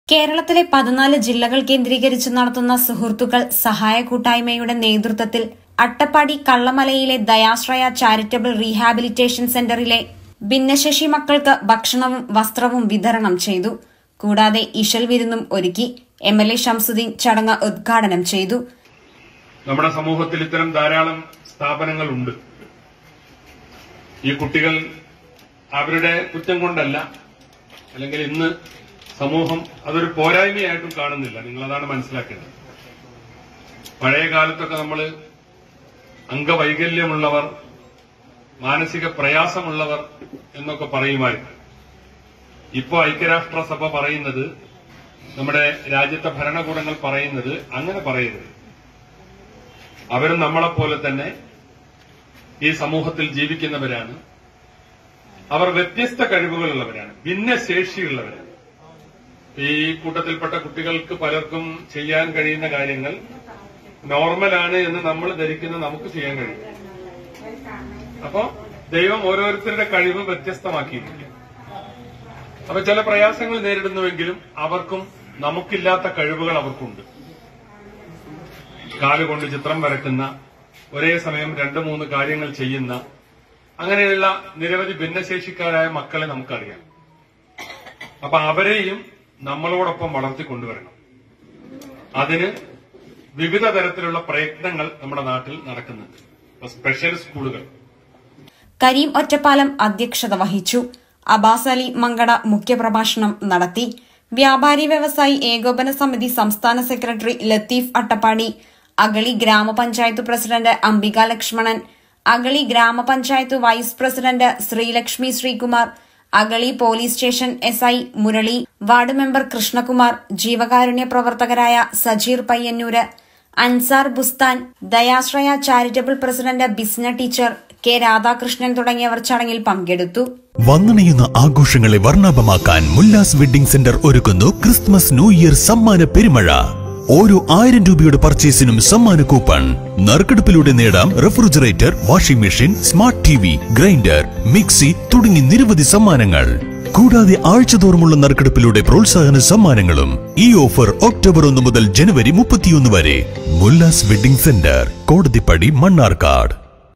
കേരളത്തിലെ പതിനാല് ജില്ലകൾ കേന്ദ്രീകരിച്ച് നടത്തുന്ന സുഹൃത്തുക്കൾ സഹായ കൂട്ടായ്മയുടെ നേതൃത്വത്തിൽ അട്ടപ്പാടി കള്ളമലയിലെ ദയാശ്രയ ചാരിറ്റബിൾ റീഹാബിലിറ്റേഷൻ സെന്ററിലെ ഭിന്നശേഷി മക്കൾക്ക് ഭക്ഷണവും വസ്ത്രവും വിതരണം ചെയ്തു കൂടാതെ ഇശൽ വിരുന്നും ഒരുക്കി എം എൽ എ ഷംസുദ്ദീൻ ചടങ്ങ് ഉദ്ഘാടനം ചെയ്തു നമ്മുടെ സമൂഹത്തിൽ ഇത്തരം ധാരാളം സ്ഥാപനങ്ങളുണ്ട് ഈ കുട്ടികൾ അവരുടെ കുറ്റം കൊണ്ടല്ല അല്ലെങ്കിൽ ഇന്ന് സമൂഹം അതൊരു പോരായ്മയായിട്ടും കാണുന്നില്ല നിങ്ങൾ അതാണ് മനസ്സിലാക്കേണ്ടത് പഴയ കാലത്തൊക്കെ നമ്മൾ അംഗവൈകല്യമുള്ളവർ മാനസിക പ്രയാസമുള്ളവർ എന്നൊക്കെ പറയുമായിരുന്നു ഇപ്പോൾ ഐക്യരാഷ്ട്രസഭ പറയുന്നത് നമ്മുടെ രാജ്യത്തെ ഭരണകൂടങ്ങൾ പറയുന്നത് അങ്ങനെ പറയരുത് അവരും നമ്മളെപ്പോലെ തന്നെ ഈ സമൂഹത്തിൽ ജീവിക്കുന്നവരാണ് അവർ വ്യത്യസ്ത കഴിവുകളുള്ളവരാണ് ഭിന്നശേഷിയുള്ളവരാണ് ഈ കൂട്ടത്തിൽപ്പെട്ട കുട്ടികൾക്ക് പലർക്കും ചെയ്യാൻ കഴിയുന്ന കാര്യങ്ങൾ നോർമലാണ് എന്ന് നമ്മൾ ധരിക്കുന്ന നമുക്ക് ചെയ്യാൻ കഴിയും അപ്പോ ദൈവം ഓരോരുത്തരുടെ കഴിവ് വ്യത്യസ്തമാക്കിയിരിക്കും അപ്പൊ ചില പ്രയാസങ്ങൾ നേരിടുന്നുവെങ്കിലും അവർക്കും നമുക്കില്ലാത്ത കഴിവുകൾ അവർക്കുണ്ട് കാലുകൊണ്ട് ചിത്രം വരക്കുന്ന ഒരേ സമയം രണ്ട് മൂന്ന് കാര്യങ്ങൾ ചെയ്യുന്ന അങ്ങനെയുള്ള നിരവധി ഭിന്നശേഷിക്കാരായ മക്കളെ നമുക്കറിയാം അപ്പൊ അവരെയും നമ്മളോടൊപ്പം വളർത്തിക്കൊണ്ടുവരണം അതിന് വിവിധ തരത്തിലുള്ള പ്രയത്നങ്ങൾ നമ്മുടെ നാട്ടിൽ നടക്കുന്നുണ്ട് ഇപ്പൊ സ്പെഷ്യൽ സ്കൂളുകൾ കരീം ഒറ്റപ്പാലം അധ്യക്ഷത വഹിച്ചു അബാസ് അലി മങ്കട മുഖ്യപ്രഭാഷണം നടത്തി വ്യാപാരി വ്യവസായി ഏകോപന സമിതി സംസ്ഥാന സെക്രട്ടറി ലത്തീഫ് അട്ടപ്പാടി അഗളി ഗ്രാമപഞ്ചായത്ത് president Ambika Lakshmanan Agali grama panchayat vice president Sreelakshmi Sreekumar Agali police station S I Murali ward member Krishnakumar ജീവകാരുണ്യ പ്രവർത്തകരായ Sajeer Payyanur Ansar Bustan Dayashraya charitable president Bisna teacher K Radhakrishnan തുടങ്ങിയവർ ചടങ്ങിൽ പങ്കെടുത്തു വന്നണയുന്ന ആഘോഷങ്ങളെ വർണ്ണാഭമാക്കാൻ മുല്ലാസ് വെഡിംഗ് സെന്റർ ഒരുക്കുന്നു ക്രിസ്മസ് ന്യൂ ഇയർ സമ്മാന പെരുമഴ ഓരോ ആയിരം രൂപയുടെ പർച്ചേസിനും സമ്മാന കൂപ്പൺ നറുക്കെടുപ്പിലൂടെ നേടാം refrigerator washing machine smart T V grinder mixie തുടങ്ങി നിരവധി സമ്മാനങ്ങൾ കൂടാതെ ആഴ്ചതോറുമുള്ള നറുക്കെടുപ്പിലൂടെ പ്രോത്സാഹന സമ്മാനങ്ങളും ഈ ഓഫർ ഒക്ടോബർ ഒന്ന് മുതൽ ജനുവരി മുപ്പത്തിയൊന്ന് വരെ മുല്ലാസ് വെഡിംഗ് സെന്റർ കോടതിപ്പടി മണ്ണാർക്കാട്